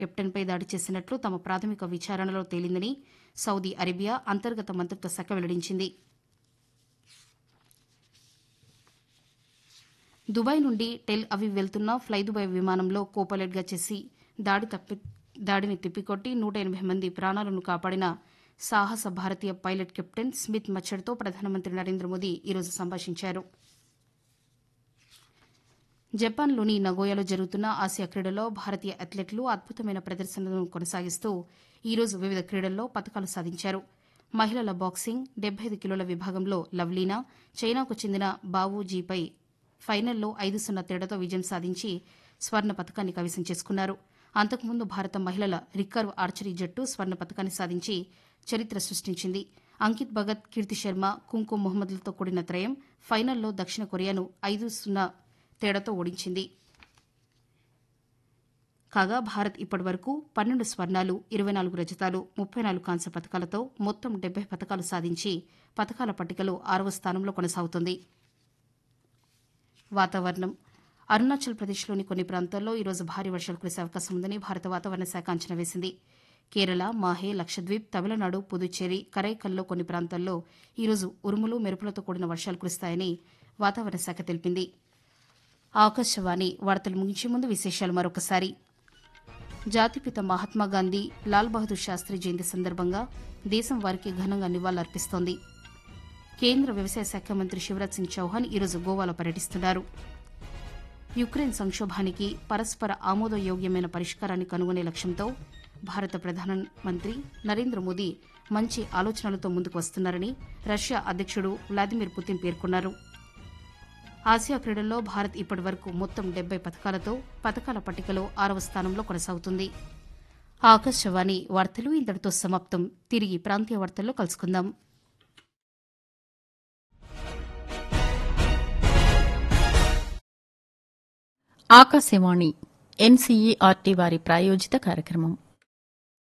కెప్టెన్పై దాడి చేసినట్లు తమ ప్రాథమిక విచారణలో తేలిందని సౌదీ అరేబియా అంతర్గత మంత్రిత్వ శాఖ వెల్లడించింది దుబాయ్ నుండి టెల్ అవీవ్ వెళ్తున్న ఫ్లై దుబాయ్ విమానంలో కోపైలట్గా చేసి దాడి తప్పి దాడిని తిప్పికొట్టి నూట ఎనభై మంది ప్రాణాలను కాపాడిన సాహస భారతీయ పైలట్ కెప్టెన్ స్మిత్ మచ్చర్తో ప్రధానమంత్రి నరేంద్ర మోదీ ఈరోజు సంభాషించారు జపాన్లోని నగోయాలో జరుగుతున్న ఆసియా క్రీడల్లో భారతీయ అథ్లెట్లు అద్భుతమైన ప్రదర్శనలను కొనసాగిస్తూ ఈరోజు వివిధ క్రీడల్లో పతకాలు సాధించారు మహిళల బాక్సింగ్ డెబ్బై ఐదు కిలోల విభాగంలో లవ్లీనా చైనాకు చెందిన బావూజీపై ఫైనల్లో ఐదు సున్నా తేడాతో విజయం సాధించి స్వర్ణ పతకాన్ని కైవసం చేసుకున్నారు అంతకుముందు భారత మహిళల రికర్వ్ ఆర్చరీ జట్టు స్వర్ణ పతకాన్ని సాధించి చరిత్ర సృష్టించింది అంకిత్ భగత్ కీర్తి శర్మ కుంకుమ్ మొహమ్మద్లతో కూడిన త్రయం ఫైనల్లో దక్షిణ కొరియాను ఐదు సున్నా తేడాతో ఓడించింది కాగా భారత్ ఇప్పటివరకు పన్నెండు స్వర్ణాలు ఇరవై నాలుగు రజతాలు ముప్పై నాలుగు కాంస్య పథకాలతో మొత్తం డెబ్బై పథకాలు సాధించి పథకాల పట్టికలో ఆరవ స్థానంలో కొనసాగుతోంది వాతావరణం అరుణాచల్ ప్రదేశ్లోని కొన్ని ప్రాంతాల్లో ఈరోజు భారీ వర్షాలు కురిసే అవకాశం ఉందని భారత వాతావరణ శాఖ అంచనా వేసింది కేరళ మాహే లక్షద్వీప్ తమిళనాడు పుదుచ్చేరి కరైకల్లో కొన్ని ప్రాంతాల్లో ఈరోజు ఉరుములు మెరుపులతో కూడిన వర్షాలు కురుస్తాయని వాతావరణ శాఖ తెలిపింది ఆకాశవాణి వార్తలు ముగించే ముందు విశేషాలు మరొకసారి జాతిపిత మహాత్మాగాంధీ లాల్ బహదూర్ శాస్త్రి జయంతి సందర్భంగా దేశం వారికి ఘనంగా నివాళులర్పిస్తోంది కేంద్ర వ్యవసాయ శాఖ మంత్రి శివరాజ్ సింగ్ చౌహాన్ ఈరోజు గోవాలో పర్యటిస్తున్నారు యుక్రెయిన్ సంక్షోభానికి పరస్పర ఆమోదయోగ్యమైన పరిష్కారాన్ని కనుగొనే లక్ష్యంతో భారత ప్రధానమంత్రి నరేంద్ర మోదీ మంచి ఆలోచనలతో ముందుకు వస్తున్నారని రష్యా అధ్యక్షుడు వ్లాదిమిర్ పుతిన్ పేర్కొన్నారు ఆసియా క్రీడల్లో భారత్ ఇప్పటివరకు మొత్తం డెబ్బై పథకాలతో పథకాల పట్టికలో ఆరవ స్థానంలో కొనసాగుతుంది ఆకాశవాణి వార్తలు ఇంతటితో సమాప్తం తిరిగి ప్రాంతీయ వార్తల్లో కలుసుకుందాం ఆకాశవాణి ఎన్సీఈఆర్టీ వారి ప్రాయోజిత కార్యక్రమం